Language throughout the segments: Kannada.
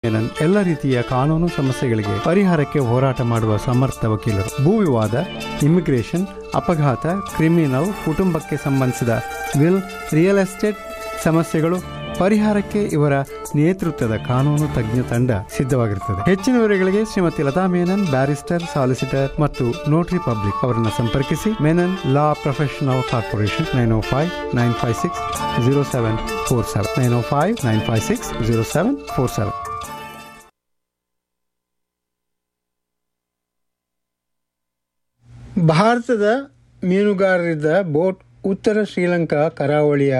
ಮೆನನ್ ಎಲ್ಲ ರೀತಿಯ ಕಾನೂನು ಸಮಸ್ಯೆಗಳಿಗೆ ಪರಿಹಾರಕ್ಕೆ ಹೋರಾಟ ಮಾಡುವ ಸಮರ್ಥ ವಕೀಲರು ಭೂ ವಿವಾದ ಇಮಿಗ್ರೇಷನ್ ಅಪಘಾತ ಕ್ರಿಮಿನಲ್ ಕುಟುಂಬಕ್ಕೆ ಸಂಬಂಧಿಸಿದ ವಿಲ್ ರಿಯಲ್ ಎಸ್ಟೇಟ್ ಸಮಸ್ಯೆಗಳು ಪರಿಹಾರಕ್ಕೆ ಇವರ ನೇತೃತ್ವದ ಕಾನೂನು ತಜ್ಞ ತಂಡ ಸಿದ್ಧವಾಗಿರುತ್ತದೆ ಹೆಚ್ಚಿನ ವಿವರಗಳಿಗೆ ಶ್ರೀಮತಿ ಲತಾ ಮೇನನ್ ಬ್ಯಾರಿಸ್ಟರ್ ಸಾಲಿಸಿಟರ್ ಮತ್ತು ನೋಟರಿ ಪಬ್ಲಿಕ್ ಅವರನ್ನು ಸಂಪರ್ಕಿಸಿ Menon law professional corporation nine O five nine five six zero seven four seven nine O five nine five six zero seven four seven ಭಾರತದ ಮೀನುಗಾರರಿದ್ದ ಬೋಟ್ ಉತ್ತರ ಶ್ರೀಲಂಕಾ ಕರಾವಳಿಯ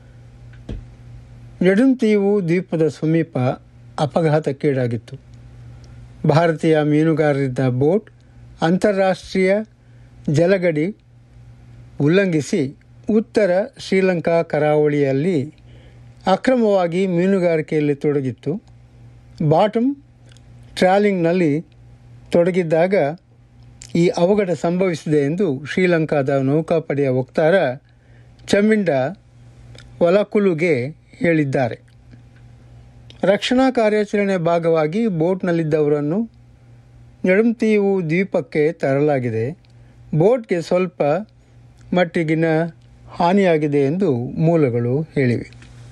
ನೆಡುಂತೀವು ದ್ವೀಪದ ಸಮೀಪ ಅಪಘಾತಕ್ಕೀಡಾಗಿತ್ತು ಭಾರತೀಯ ಮೀನುಗಾರರಿದ್ದ ಬೋಟ್ ಅಂತಾರಾಷ್ಟ್ರೀಯ ಜಲಗಡಿ ಉಲ್ಲಂಘಿಸಿ ಉತ್ತರ ಶ್ರೀಲಂಕಾ ಕರಾವಳಿಯಲ್ಲಿ ಅಕ್ರಮವಾಗಿ ಮೀನುಗಾರಿಕೆಯಲ್ಲಿ ತೊಡಗಿತ್ತು ಬಾಟಮ್ ಟ್ರಾಲಿಂಗ್ನಲ್ಲಿ ತೊಡಗಿದ್ದಾಗ ಈ ಅವಘಡ ಸಂಭವಿಸಿದೆ ಎಂದು ಶ್ರೀಲಂಕಾದ ನೌಕಾಪಡೆಯ ವಕ್ತಾರ ಚಮಿಂಡ ವಲಕುಲುಗೆ ಹೇಳಿದ್ದಾರೆ ರಕ್ಷಣಾ ಕಾರ್ಯಾಚರಣೆ ಭಾಗವಾಗಿ ಬೋಟ್ನಲ್ಲಿದ್ದವರನ್ನು ನೆಡುಂತೀವು ದ್ವೀಪಕ್ಕೆ ತರಲಾಗಿದೆ ಬೋಟ್ಗೆ ಸ್ವಲ್ಪ ಮಟ್ಟಿಗಿನ ಹಾನಿಯಾಗಿದೆ ಎಂದು ಮೂಲಗಳು ಹೇಳಿವೆ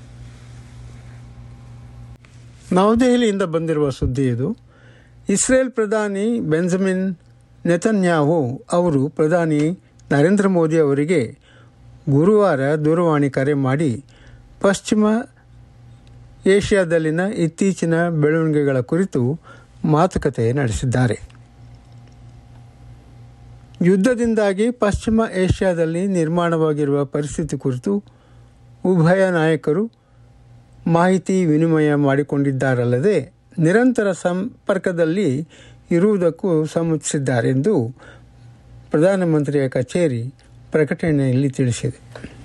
ನವದೆಹಲಿಯಿಂದ ಬಂದಿರುವ ಸುದ್ದಿ ಇದು ಇಸ್ರೇಲ್ ಪ್ರಧಾನಿ ಬೆಂಜಮಿನ್ ನೆತನ್ಯಾಹು ಅವರು ಪ್ರಧಾನಿ ನರೇಂದ್ರ ಮೋದಿ ಅವರಿಗೆ ಗುರುವಾರ ದೂರವಾಣಿ ಕರೆ ಮಾಡಿ ಪಶ್ಚಿಮ ಏಷ್ಯಾದಲ್ಲಿನ ಇತ್ತೀಚಿನ ಬೆಳವಣಿಗೆಗಳ ಕುರಿತು ಮಾತುಕತೆ ನಡೆಸಿದ್ದಾರೆ ಯುದ್ಧದಿಂದಾಗಿ ಪಶ್ಚಿಮ ಏಷ್ಯಾದಲ್ಲಿ ನಿರ್ಮಾಣವಾಗಿರುವ ಪರಿಸ್ಥಿತಿ ಕುರಿತು ಉಭಯ ನಾಯಕರು ಮಾಹಿತಿ ವಿನಿಮಯ ಮಾಡಿಕೊಂಡಿದ್ದಾರಲ್ಲದೆ ನಿರಂತರ ಸಂಪರ್ಕದಲ್ಲಿ ಇರುವುದಕ್ಕೂ ಸಮ್ಮತಿಸಿದ್ದಾರೆಂದು ಪ್ರಧಾನಮಂತ್ರಿಯ ಕಚೇರಿ ಪ್ರಕಟಣೆಯಲ್ಲಿ ತಿಳಿಸಿದೆ